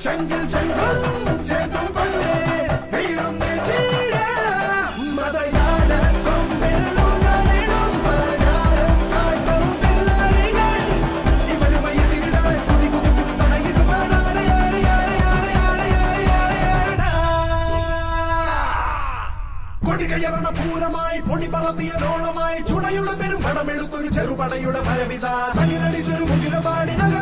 ചെങ്കിൽ ചെങ്കൾ ചേർത്തും പണ്ടേ വീറും നെറ്റിയിട മതയാന സൊമ്പിലുകളിടും പലചാരം സാട്ടും പിള്ളാരികൾ ഇവരുമായി എതിരിടാൻ കുതി കുതി കുതി തടയിടുവാനാണ് യാരെ യാരെ യാരെ യാരെ യാരെ യാരെ യാരെടാ. കൊടികയറണ പൂരമായി പൊടി പറത്തിയതോളമായി ചുണയുടെ പെരും പടമെടുത്തൊരു ചെറുപടയുടെ ഭരവിത സനിലടിച്ചൊരു മുകിലപാടി നഗ